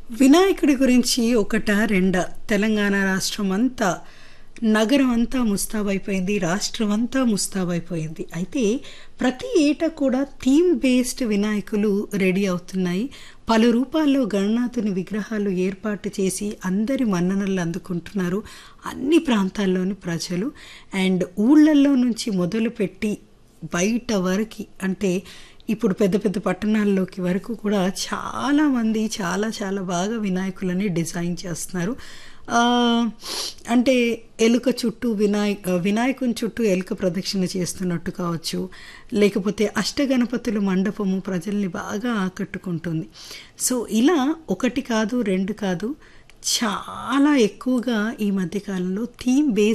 వినాయకుడి గురించి ఒకట రెండ తెలంగాణ రాష్ట్రం అంతా నగరం అంతా ముస్తాబైపోయింది రాష్ట్రం అంతా ముస్తాబైపోయింది అయితే ప్రతి ఏటా కూడా థీమ్ బేస్డ్ వినాయకులు రెడీ అవుతున్నాయి పలు రూపాల్లో గణనాథుని విగ్రహాలు ఏర్పాటు చేసి అందరి మన్ననలు అందుకుంటున్నారు అన్ని ప్రాంతాల్లోని ప్రజలు అండ్ ఊళ్ళల్లో నుంచి మొదలుపెట్టి బయట వరకు అంటే ఇప్పుడు పెద్ద పెద్ద పట్టణాల్లోకి వరకు కూడా చాలామంది చాలా చాలా బాగా వినాయకులని డిజైన్ చేస్తున్నారు ఆ, అంటే ఎలుక చుట్టూ వినాయ వినాయకుని చుట్టూ ఎలుక ప్రదక్షిణ చేస్తున్నట్టు కావచ్చు లేకపోతే అష్టగణపతుల మండపము ప్రజల్ని బాగా ఆకట్టుకుంటుంది సో ఇలా ఒకటి కాదు రెండు కాదు చాలా ఎక్కువగా ఈ మధ్యకాలంలో థీమ్ బేస్